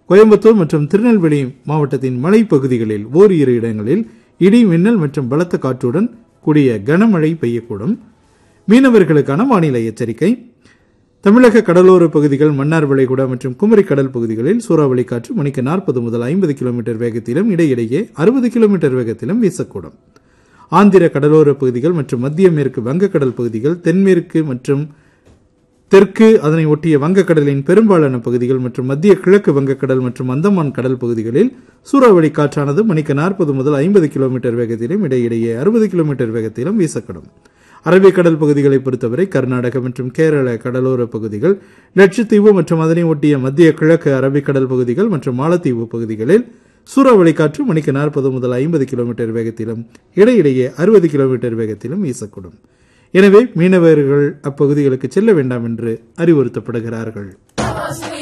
கோயம்புத்தூர் மற்றும் திருநெல்வேலி மாவட்டத்தின் மலைப்பகுதிகளில் ஓரிரு இடங்களில் இடி மின்னல் மற்றும் பலத்த காற்றுடன் கூடிய கனமழை பெய்யக்கூடும் மீனவர்களுக்கான வானிலை எச்சரிக்கை தமிழக கடலோர பகுதிகள் மன்னார் வளைகுடா மற்றும் குமரி கடல் பகுதிகளில் சூறாவளி காற்று மணிக்கு நாற்பது முதல் ஐம்பது கிலோமீட்டர் வேகத்திலும் இடையிடையே அறுபது கிலோமீட்டர் வேகத்திலும் வீசக்கூடும் ஆந்திர கடலோர பகுதிகள் மற்றும் மத்திய மேற்கு வங்கக்கடல் பகுதிகள் தென்மேற்கு மற்றும் தெற்கு அதனை ஒட்டிய வங்கக்கடலின் பெரும்பாலான பகுதிகள் மற்றும் மத்திய கிழக்கு வங்கக்கடல் மற்றும் அந்தமான் கடல் பகுதிகளில் சூறாவளி காற்றானது மணிக்கு நாற்பது முதல் ஐம்பது கிலோமீட்டர் வேகத்திலும் இடையிடையே அறுபது கிலோமீட்டர் வேகத்திலும் வீசக்கூடும் அரபிக்கடல் பகுதிகளை பொறுத்தவரை கர்நாடக மற்றும் கேரள கடலோர பகுதிகள் லட்சத்தீவு மற்றும் அதனை ஒட்டிய மத்திய கிழக்கு அரபிக்கடல் பகுதிகள் மற்றும் மாலத்தீவு பகுதிகளில் சூறாவளி காற்று மணிக்கு நாற்பது முதல் ஐம்பது கிலோமீட்டர் வேகத்திலும் இடையிடையே அறுபது கிலோமீட்டர் வேகத்திலும் வீசக்கூடும் எனவே மீனவர்கள் அப்பகுதிகளுக்கு செல்ல வேண்டாம் என்று அறிவுறுத்தப்படுகிறார்கள்